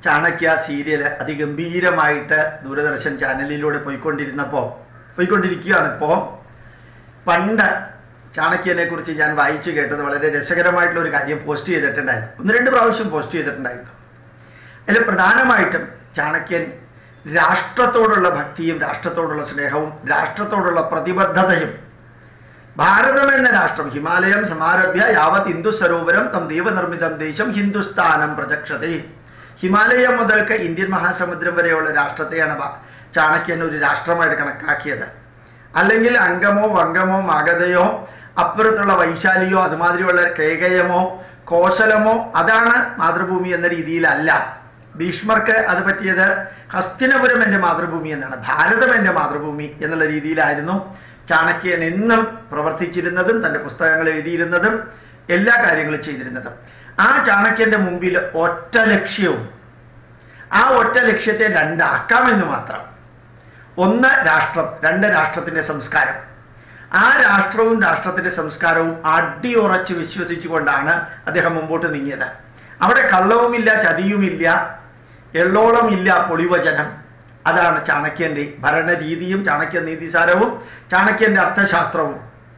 Chanakya serial അതിഗംഭീരമായിട്ട് Doordarshan ചാനലിലൂടെ പോയിക്കൊണ്ടിരുന്നപ്പോൾ പോയിക്കൊണ്ടിരിക്കുകയാണ് ഇപ്പോൾ പണ്ട് ചാണക്യനെ കുറിച്ച് ഞാൻ വായിച്ചു കേട്ടത് വളരെ രസകരമായിട്ടുള്ള ഒരു കാര്യം പോസ്റ്റ് ചെയ്തിട്ടുണ്ടായിരുന്നു ഒന്ന് രണ്ട് പ്രാവശ്യം പോസ്റ്റ് ചെയ്തിട്ടുണ്ടായിരുന്നു അതിൽ പ്രധാനമായിട്ടും ചാണക്യൻ രാഷ്ട്രത്തോടുള്ള ഭക്തിയും രാഷ്ട്രത്തോടുള്ള സ്നേഹവും രാഷ്ട്രത്തോടുള്ള പ്രതിബദ്ധതയും ഭാരതം എന്ന രാഷ്ട്രം ഹിമാലയം സമാരഭ്യ യാവത് ഹിന്ദു സരോവരം തം ദൈവനിർമ്മിതം ദേശം ഹിന്ദുസ്ഥാനം പ്രചക്ഷതേ ഹിമാലയം മുതൽക്ക് ഇന്ത്യൻ മഹാസമുദ്രം വരെയുള്ള രാഷ്ട്രത്തെയാണ് ഭ- ചാണക്യൻ ഒരു രാഷ്ട്രമായിട്ട് കണക്കാക്കിയത് അല്ലെങ്കിൽ അംഗമോ വംഗമോ മഗധയോ അപ്പുറത്തുള്ള വൈശാലിയോ അതുമാതിരിയുള്ള കേകയമോ കോശലമോ അതാണ് മാതൃഭൂമി എന്ന രീതിയിലല്ല ഭീഷ്മർക്ക് അത് പറ്റിയത് ഹസ്തിനപുരം എൻ്റെ മാതൃഭൂമി എന്നാണ് ഭാരതം എൻ്റെ മാതൃഭൂമി എന്നുള്ള രീതിയിലായിരുന്നു ചാണക്യൻ എന്നും പ്രവർത്തിച്ചിരുന്നതും തൻ്റെ പുസ്തകങ്ങൾ എഴുതിയിരുന്നതും എല്ലാ കാര്യങ്ങളും ചെയ്തിരുന്നതും ആ ചാണക്യന്റെ മുമ്പിൽ ഒറ്റ ലക്ഷ്യവും ആ ഒറ്റ ലക്ഷ്യത്തെ രണ്ടാക്കാമെന്ന് മാത്രം ഒന്ന് രാഷ്ട്രം രണ്ട് രാഷ്ട്രത്തിന്റെ സംസ്കാരം ആ രാഷ്ട്രവും രാഷ്ട്രത്തിന്റെ സംസ്കാരവും അടിയുറച്ച് വിശ്വസിച്ചുകൊണ്ടാണ് അദ്ദേഹം മുമ്പോട്ട് നീങ്ങിയത് അവിടെ കള്ളവുമില്ല ചതിയുമില്ല എള്ളോളമില്ല പൊളിവചനം അതാണ് ചാണക്യന്റെ ഭരണരീതിയും ചാണക്യ നീതിസാരവും ചാണക്യന്റെ അർത്ഥശാസ്ത്രവും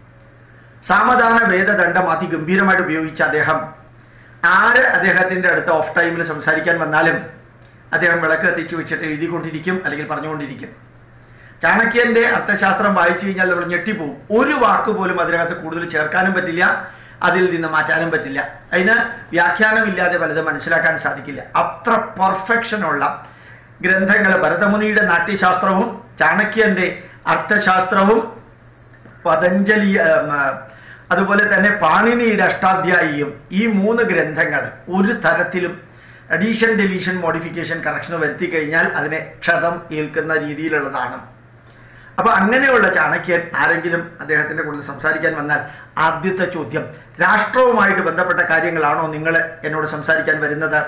സാമദാന വേദദണ്ഡം അതിഗംഭീരമായിട്ട് ഉപയോഗിച്ച അദ്ദേഹം ആര് അദ്ദേഹത്തിന്റെ അടുത്ത് ഓഫ് ടൈമിൽ സംസാരിക്കാൻ വന്നാലും അദ്ദേഹം വിളക്ക് എത്തിച്ചു വെച്ചിട്ട് എഴുതിക്കൊണ്ടിരിക്കും അല്ലെങ്കിൽ പറഞ്ഞുകൊണ്ടിരിക്കും ചാണക്യന്റെ അർത്ഥശാസ്ത്രം വായിച്ചു കഴിഞ്ഞാൽ നമ്മൾ ഞെട്ടിപ്പോവും ഒരു വാക്ക് പോലും അതിനകത്ത് കൂടുതൽ ചേർക്കാനും പറ്റില്ല അതിൽ നിന്ന് മാറ്റാനും പറ്റില്ല അതിന് വ്യാഖ്യാനമില്ലാതെ പലതും മനസ്സിലാക്കാൻ സാധിക്കില്ല അത്ര പെർഫെക്ഷനുള്ള ഗ്രന്ഥങ്ങൾ ഭരതമുനിയുടെ നാട്യശാസ്ത്രവും ചാണക്യന്റെ അർത്ഥശാസ്ത്രവും പതഞ്ജലി ഉം, ആ, അതുപോലെ തന്നെ പാണിനിയുടെ അഷ്ടാധ്യായിയും ഈ മൂന്ന് ഗ്രന്ഥങ്ങൾ ഒരു തരത്തിലും അഡീഷൻ ഡെലീഷൻ മോഡിഫിക്കേഷൻ കറക്ഷൻ വരുത്തി കഴിഞ്ഞാൽ അതിനെ ക്ഷതം ഏൽക്കുന്ന രീതിയിലുള്ളതാണ് അപ്പൊ അങ്ങനെയുള്ള ചാണക്യൻ ആരെങ്കിലും അദ്ദേഹത്തിന്റെ കൂടുതൽ സംസാരിക്കാൻ വന്നാൽ ആദ്യത്തെ ചോദ്യം രാഷ്ട്രവുമായിട്ട് ബന്ധപ്പെട്ട കാര്യങ്ങളാണോ നിങ്ങൾ എന്നോട് സംസാരിക്കാൻ വരുന്നത്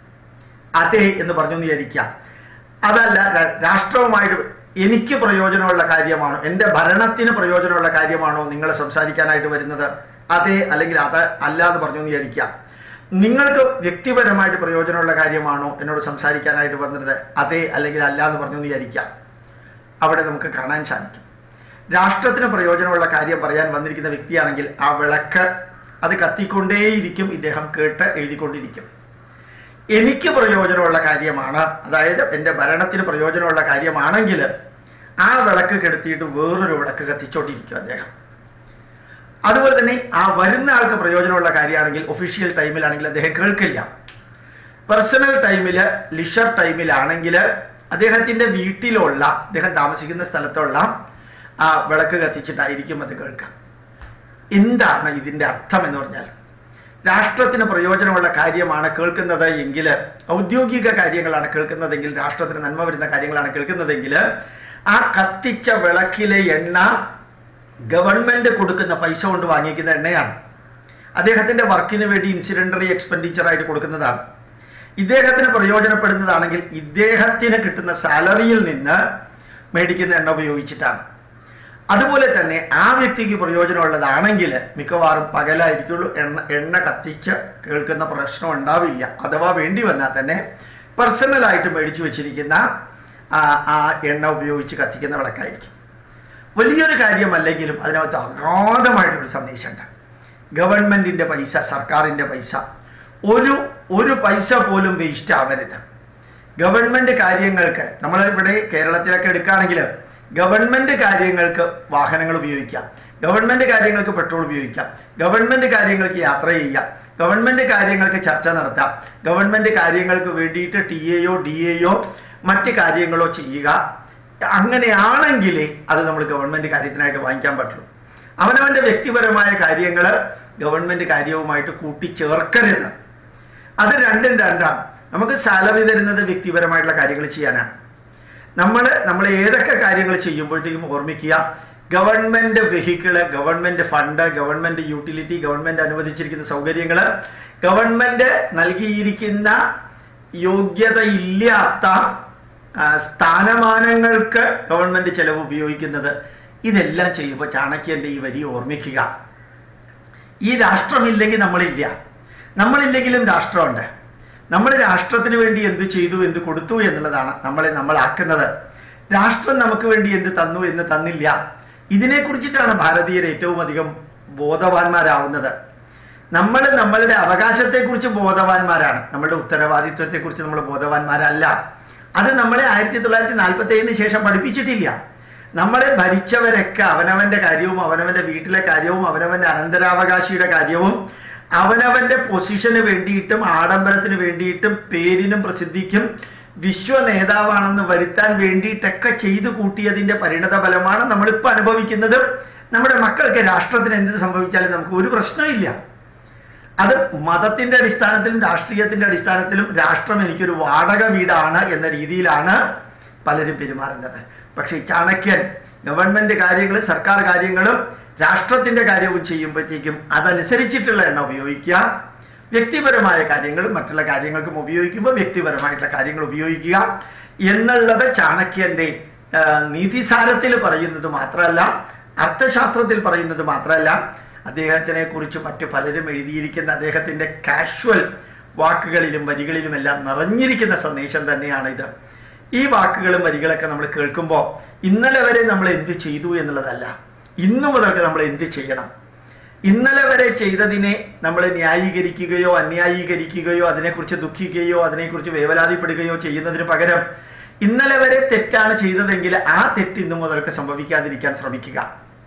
അതെ എന്ന് പറഞ്ഞു എന്ന് വിചാരിക്കാം അതല്ല ര- രാഷ്ട്രവുമായിട്ട് എനിക്ക് പ്രയോജനമുള്ള കാര്യമാണോ എൻ്റെ ഭരണത്തിന് പ്രയോജനമുള്ള കാര്യമാണോ നിങ്ങൾ സംസാരിക്കാനായിട്ട് വരുന്നത് അതെ അല്ലെങ്കിൽ അത് അല്ല എന്ന് പറഞ്ഞു എന്ന് വിചാരിക്കാം നിങ്ങൾക്ക് വ്യക്തിപരമായിട്ട് പ്രയോജനമുള്ള കാര്യമാണോ എന്നോട് സംസാരിക്കാനായിട്ട് വന്നത് അതെ അല്ലെങ്കിൽ അല്ല എന്ന് പറഞ്ഞു എന്ന് വിചാരിക്കാം അവിടെ നമുക്ക് കാണാൻ സാധിക്കും രാഷ്ട്രത്തിന് പ്രയോജനമുള്ള കാര്യം പറയാൻ വന്നിരിക്കുന്ന വ്യക്തിയാണെങ്കിൽ ആ വിളക്ക് അത് കത്തിക്കൊണ്ടേയിരിക്കും ഇദ്ദേഹം കേട്ട് എഴുതിക്കൊണ്ടിരിക്കും എനിക്ക് പ്രയോജനമുള്ള കാര്യമാണ് അതായത് എൻ്റെ ഭരണത്തിന് പ്രയോജനമുള്ള കാര്യമാണെങ്കിൽ ആ വിളക്ക് കെടുത്തിയിട്ട് വേറൊരു വിളക്ക് കത്തിച്ചോണ്ടിരിക്കും അദ്ദേഹം അതുപോലെ തന്നെ ആ വരുന്ന ആൾക്ക് പ്രയോജനമുള്ള കാര്യമാണെങ്കിൽ ഒഫീഷ്യൽ ടൈമിലാണെങ്കിൽ അദ്ദേഹം കേൾക്കില്ല പേഴ്സണൽ ടൈമിൽ ലിഷർ ടൈമിലാണെങ്കിൽ അദ്ദേഹത്തിന്റെ വീട്ടിലുള്ള അദ്ദേഹം താമസിക്കുന്ന സ്ഥലത്തുള്ള ആ വിളക്ക് കത്തിച്ചിട്ടായിരിക്കും അത് കേൾക്കുക എന്താണ് ഇതിന്റെ അർത്ഥം എന്ന് പറഞ്ഞാൽ രാഷ്ട്രത്തിന് പ്രയോജനമുള്ള കാര്യമാണ് കേൾക്കുന്നത് എങ്കിൽ ഔദ്യോഗിക കാര്യങ്ങളാണ് കേൾക്കുന്നതെങ്കിൽ രാഷ്ട്രത്തിന് നന്മ വരുന്ന കാര്യങ്ങളാണ് കേൾക്കുന്നതെങ്കിൽ ആ കത്തിച്ച വിളക്കിലെ എണ്ണ ഗവൺമെന്റ് കൊടുക്കുന്ന പൈസ കൊണ്ട് വാങ്ങിക്കുന്ന എണ്ണയാണ് അദ്ദേഹത്തിന്റെ വർക്കിന് വേണ്ടി ഇൻസിഡന്ററി എക്സ്പെൻഡിച്ചർ ആയിട്ട് കൊടുക്കുന്നതാണ് ഇദ്ദേഹത്തിന് പ്രയോജനപ്പെടുന്നതാണെങ്കിൽ ഇദ്ദേഹത്തിന് കിട്ടുന്ന സാലറിയിൽ നിന്ന് മേടിക്കുന്ന എണ്ണ ഉപയോഗിച്ചിട്ടാണ് അതുപോലെ തന്നെ ആ വ്യക്തിക്ക് പ്രയോജനമുള്ളതാണെങ്കിൽ മിക്കവാറും പകലായിരിക്കുള്ളൂ എണ്ണ എണ്ണ കത്തിച്ച് കേൾക്കുന്ന പ്രശ്നം ഉണ്ടാവില്ല അഥവാ വേണ്ടി വന്നാൽ തന്നെ പേഴ്സണലായിട്ട് മേടിച്ചു വെച്ചിരിക്കുന്ന ആ ആ എണ്ണ ഉപയോഗിച്ച് കത്തിക്കുന്ന വിളക്കായിരിക്കും വലിയൊരു കാര്യമല്ലെങ്കിലും അതിനകത്ത് അഗാധമായിട്ടൊരു സന്ദേശമുണ്ട് ഗവൺമെന്റിന്റെ പൈസ സർക്കാരിന്റെ പൈസ ഒരു ഒരു പൈസ പോലും വേസ്റ്റ് ആവരുത് ഗവൺമെന്റ് കാര്യങ്ങൾക്ക് നമ്മൾ ഇവിടെ കേരളത്തിലൊക്കെ എടുക്കുകയാണെങ്കിൽ ഗവൺമെന്റ് കാര്യങ്ങൾക്ക് വാഹനങ്ങൾ ഉപയോഗിക്കാം ഗവൺമെന്റ് കാര്യങ്ങൾക്ക് പെട്രോൾ ഉപയോഗിക്കാം ഗവൺമെന്റ് കാര്യങ്ങൾക്ക് യാത്ര ചെയ്യാം ഗവൺമെന്റ് കാര്യങ്ങൾക്ക് ചർച്ച നടത്താം ഗവൺമെന്റ് കാര്യങ്ങൾക്ക് വേണ്ടിയിട്ട് ടി എയോ ഡി എയോ മറ്റ് കാര്യങ്ങളോ ചെയ്യുക അങ്ങനെയാണെങ്കിലേ അത് നമ്മൾ ഗവൺമെന്റ് കാര്യത്തിനായിട്ട് വാങ്ങിക്കാൻ പറ്റുള്ളൂ അവനവന്റെ വ്യക്തിപരമായ കാര്യങ്ങൾ ഗവൺമെന്റ് കാര്യവുമായിട്ട് കൂട്ടിച്ചേർക്കരുത് അത് രണ്ടും രണ്ടാണ് നമുക്ക് സാലറി തരുന്നത് വ്യക്തിപരമായിട്ടുള്ള കാര്യങ്ങൾ ചെയ്യാനാണ് നമ്മൾ നമ്മൾ ഏതൊക്കെ കാര്യങ്ങൾ ചെയ്യുമ്പോഴത്തേക്കും ഓർമ്മിക്കുക government vehicle government fund government utility government അനുവദിച്ചിരിക്കുന്ന സൗകര്യങ്ങൾ ഗവൺമെന്റ് നൽകിയിരിക്കുന്ന യോഗ്യതയില്ലാത്ത ആ, സ്ഥാനമാനങ്ങൾക്ക് ഗവൺമെന്റ് ചെലവ് ഉപയോഗിക്കുന്നത് ഇതെല്ലാം ചെയ്യുമ്പോൾ ചാണക്യന്റെ ഈ വരി ഓർമ്മിക്കുക ഈ രാഷ്ട്രമില്ലെങ്കിൽ നമ്മളില്ല നമ്മളില്ലെങ്കിലും രാഷ്ട്രമുണ്ട് നമ്മൾ രാഷ്ട്രത്തിന് വേണ്ടി എന്ത് ചെയ്തു എന്ത് കൊടുത്തു എന്നുള്ളതാണ് നമ്മളെ നമ്മളാക്കുന്നത് രാഷ്ട്രം നമുക്ക് വേണ്ടി എന്ത് തന്നു എന്ന് തന്നില്ല ഇതിനെക്കുറിച്ചിട്ടാണ് ഭാരതീയർ ഏറ്റവും അധികം ബോധവാന്മാരാവുന്നത് നമ്മൾ നമ്മളുടെ അവകാശത്തെക്കുറിച്ച് ബോധവാന്മാരാണ് നമ്മളുടെ ഉത്തരവാദിത്വത്തെക്കുറിച്ച് നമ്മൾ ബോധവാന്മാരല്ല അത് നമ്മളെ ആയിരത്തി തൊള്ളായിരത്തി നാൽപ്പത്തി ഏഴിന് ശേഷം പഠിപ്പിച്ചിട്ടില്ല നമ്മളെ ഭരിച്ചവരൊക്കെ അവനവന്റെ കാര്യവും അവനവന്റെ വീട്ടിലെ കാര്യവും അവനവന്റെ അനന്തരാവകാശിയുടെ കാര്യവും അവനവന്റെ പൊസിഷന് വേണ്ടിയിട്ടും ആഡംബരത്തിന് വേണ്ടിയിട്ടും പേരിനും പ്രസിദ്ധിക്കും വിശ്വ നേതാവാണെന്ന് വരുത്താൻ വേണ്ടിയിട്ടൊക്കെ ചെയ്തു കൂട്ടിയതിന്റെ പരിണത ഫലമാണ് നമ്മളിപ്പോൾ അനുഭവിക്കുന്നത് നമ്മുടെ മക്കൾക്ക് രാഷ്ട്രത്തിന് എന്ത് സംഭവിച്ചാലും നമുക്ക് ഒരു പ്രശ്നമില്ല അത് മതത്തിന്റെ അടിസ്ഥാനത്തിലും രാഷ്ട്രീയത്തിന്റെ അടിസ്ഥാനത്തിലും രാഷ്ട്രം എനിക്കൊരു വാടക വീടാണ് എന്ന രീതിയിലാണ് പലരും പെരുമാറുന്നത് പക്ഷേ ചാണക്യൻ ഗവൺമെന്റ് കാര്യങ്ങൾ സർക്കാർ കാര്യങ്ങളും രാഷ്ട്രത്തിന്റെ കാര്യവും ചെയ്യുമ്പോഴത്തേക്കും അതനുസരിച്ചിട്ടുള്ള എണ്ണ ഉപയോഗിക്കുക വ്യക്തിപരമായ കാര്യങ്ങളും മറ്റുള്ള കാര്യങ്ങൾക്കും ഉപയോഗിക്കുമ്പോൾ വ്യക്തിപരമായിട്ടുള്ള കാര്യങ്ങൾ ഉപയോഗിക്കുക എന്നുള്ളത് ചാണക്യന്റെ ആ, നീതിസാരത്തിൽ പറയുന്നത് മാത്രമല്ല അർത്ഥശാസ്ത്രത്തിൽ പറയുന്നത് മാത്രമല്ല അദ്ദേഹത്തിനെ കുറിച്ച് മറ്റു പലരും എഴുതിയിരിക്കുന്ന അദ്ദേഹത്തിന്റെ കാഷ്വൽ വാക്കുകളിലും വരികളിലുമെല്ലാം നിറഞ്ഞിരിക്കുന്ന സന്ദേശം തന്നെയാണ് ഇത് ഈ വാക്കുകളും വരികളൊക്കെ നമ്മൾ കേൾക്കുമ്പോൾ ഇന്നലെ വരെ നമ്മൾ എന്ത് ചെയ്തു എന്നുള്ളതല്ല ഇന്നു മുതൽക്ക് നമ്മൾ എന്ത് ചെയ്യണം ഇന്നലെ വരെ ചെയ്തതിനെ നമ്മൾ ന്യായീകരിക്കുകയോ അന്യായീകരിക്കുകയോ അതിനെക്കുറിച്ച് ദുഃഖിക്കുകയോ അതിനെക്കുറിച്ച് വേവലാതിപ്പെടുകയോ ചെയ്യുന്നതിന് പകരം ഇന്നലെ വരെ തെറ്റാണ് ചെയ്തതെങ്കിൽ ആ തെറ്റ് ഇന്നു മുതൽക്ക് സംഭവിക്കാതിരിക്കാൻ ശ്രമിക്കുക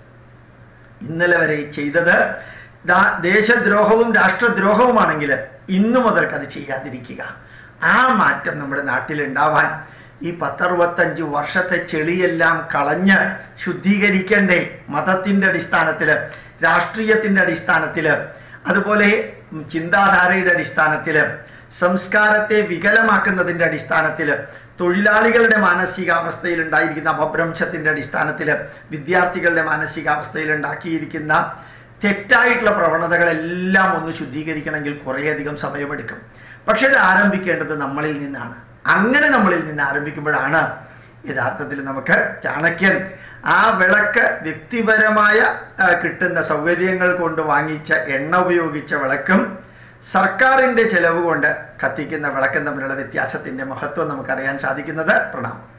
ഇന്നലെ വരെ ചെയ്തത് ദാ- ദേശദ്രോഹവും രാഷ്ട്രദ്രോഹവുമാണെങ്കിൽ ഇന്നു മുതൽക്ക് അത് ചെയ്യാതിരിക്കുക ആ മാറ്റം നമ്മുടെ നാട്ടിൽ ഉണ്ടാവാൻ ഈ പത്തറുപത്തഞ്ച് വർഷത്തെ ചെളിയെല്ലാം കളഞ്ഞ് ശുദ്ധീകരിക്കണ്ടേ മതത്തിന്റെ അടിസ്ഥാനത്തിൽ രാഷ്ട്രീയത്തിന്റെ അടിസ്ഥാനത്തിൽ അതുപോലെ ഉം, ചിന്താധാരയുടെ അടിസ്ഥാനത്തിൽ സംസ്കാരത്തെ വികലമാക്കുന്നതിന്റെ അടിസ്ഥാനത്തിൽ തൊഴിലാളികളുടെ മാനസികാവസ്ഥയിൽ ഉണ്ടായിരിക്കുന്ന അപഭ്രംശത്തിന്റെ അടിസ്ഥാനത്തിൽ വിദ്യാർത്ഥികളുടെ മാനസികാവസ്ഥയിൽ ഉണ്ടാക്കിയിരിക്കുന്ന തെറ്റായിട്ടുള്ള പ്രവണതകളെല്ലാം ഒന്ന് ശുദ്ധീകരിക്കണമെങ്കിൽ കുറേയധികം സമയമെടുക്കും പക്ഷെ ഇത് ആരംഭിക്കേണ്ടത് നമ്മളിൽ നിന്നാണ് അങ്ങനെ നമ്മളിൽ നിന്ന് ആരംഭിക്കുമ്പോഴാണ് യഥാർത്ഥത്തിൽ നമുക്ക് ചാണക്യൻ ആ വിളക്ക് വ്യക്തിപരമായ ആ, കിട്ടുന്ന സൗകര്യങ്ങൾ കൊണ്ട് വാങ്ങിച്ച എണ്ണ ഉപയോഗിച്ച വിളക്കും സർക്കാരിന്റെ ചെലവ് കൊണ്ട് കത്തിക്കുന്ന വിളക്കും തമ്മിലുള്ള വ്യത്യാസത്തിന്റെ മഹത്വം നമുക്കറിയാൻ സാധിക്കുന്നത് പ്രണാമം